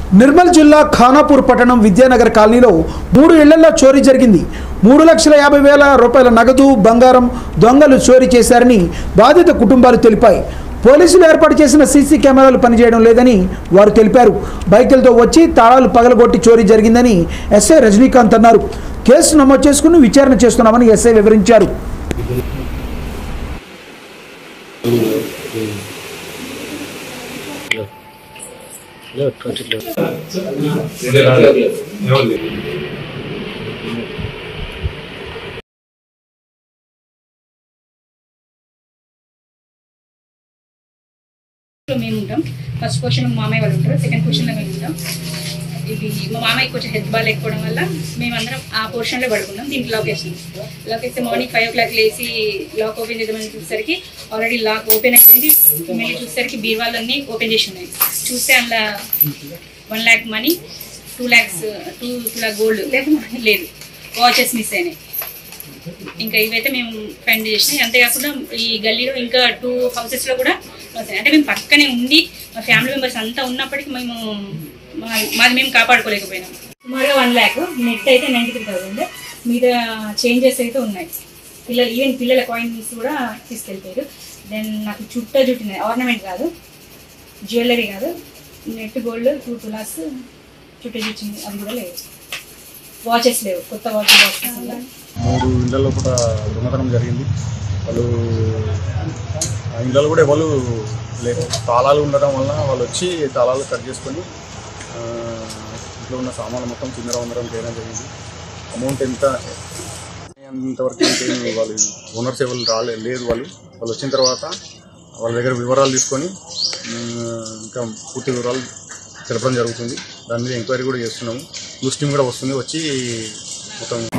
నిర్మల్ జిల్లా ఖానాపూర్ పట్టణం విద్యానగర్ కాలనీలో మూడు ఇళ్లలో చోరీ జరిగింది మూడు లక్షల యాభై వేల రూపాయల నగదు బంగారం దొంగలు చోరీ చేశారని బాధిత కుటుంబాలు తెలిపాయి పోలీసులు ఏర్పాటు చేసిన సీసీ కెమెరాలు పనిచేయడం లేదని వారు తెలిపారు బైకులతో వచ్చి తాళాలు పగలగొట్టి చోరీ జరిగిందని ఎస్ఐ రజనీకాంత్ అన్నారు కేసు నమోదు చేసుకుని విచారణ చేస్తున్నామని ఎస్ఐ వివరించారు లో మేము ఉంటాం ఫస్ట్ క్వశ్చన్ మా మామయ్య వాళ్ళు ఉంటారు సెకండ్ క్వశ్చన్లో మేము ఉంటాం ఇది మా మామయ్య కొంచెం హెల్త్ బాగా లేకపోవడం వల్ల మేమందరం ఆ పోర్షన్లో పడుకున్నాం దీనికి లాక్ వేసినాం లాక్ వేస్తే మార్నింగ్ ఫైవ్ ఓ క్లాక్ లేచి లాక్ ఓపెన్ చేద్దామని చూసేసరికి ఆల్రెడీ లాక్ ఓపెన్ అయిపోయింది మళ్ళీ చూసేసరికి బీరువాలన్నీ ఓపెన్ చేసి ఉన్నాయి చూస్తే అందులో one lakh money two lakhs two two lakh gold లేదు లేదు వాచెస్ మిస్ అయినాయి ఇంకా ఇవైతే మేము ఫైండ్ చేసినాయి అంతేకాకుండా ఈ గల్లీలో ఇంకా టూ హౌసెస్లో కూడా వస్తాయి. అంటే మేము పక్కనే ఉండి మా ఫ్యామిలీ మెంబర్స్ అంతా ఉన్నప్పటికీ మేము మా- మాది మేము కాపాడుకోలేకపోయినాం సుమారుగా వన్ ల్యాక్ నెట్ అయితే నైంటీ త్రీ థౌసండ్ మీద చేంజెస్ అయితే ఉన్నాయి పిల్లలు ఈవెన్ పిల్లల కాయిన్స్ కూడా తీసుకెళ్ళిపోయారు దెన్ నాకు చుట్ట చుట్టినాయి ఆర్నమెంట్ కాదు జ్యువెలరీ కాదు నెట్ గోల్డ్ టూ తులాస్ చుట్ట చుట్టింది అవి కూడా లేవు వాచెస్ లేవు కొత్త వాచ్ బాక్సెస్ ఉన్నాయి మూడు ఇళ్ళల్లో కూడా దొంగతనం జరిగింది వాళ్ళు ఆ ఇళ్ళలో కూడా ఎవరు లేదు తాళాలు ఉండడం వల్ల వాళ్ళు వచ్చి తాళాలు కట్ చేసుకొని ఆ, ఇంట్లో ఉన్న సామాన్లు మొత్తం చిందర వందరం చేయడం జరిగింది అమౌంట్ ఎంత ఇంతవరకు ఇంకేం వాళ్ళు ఓనర్స్ ఎవరు రాలే లేదు వాళ్ళు వాళ్ళు వచ్చిన తర్వాత వాళ్ళ దగ్గర వివరాలు తీసుకొని ఆ, ఇంకా పూర్తి వివరాలు తెలపడం జరుగుతుంది దాని మీద ఎంక్వైరీ కూడా చేస్తున్నాము న్యూస్ టీమ్ కూడా వస్తుంది వచ్చి మొత్తం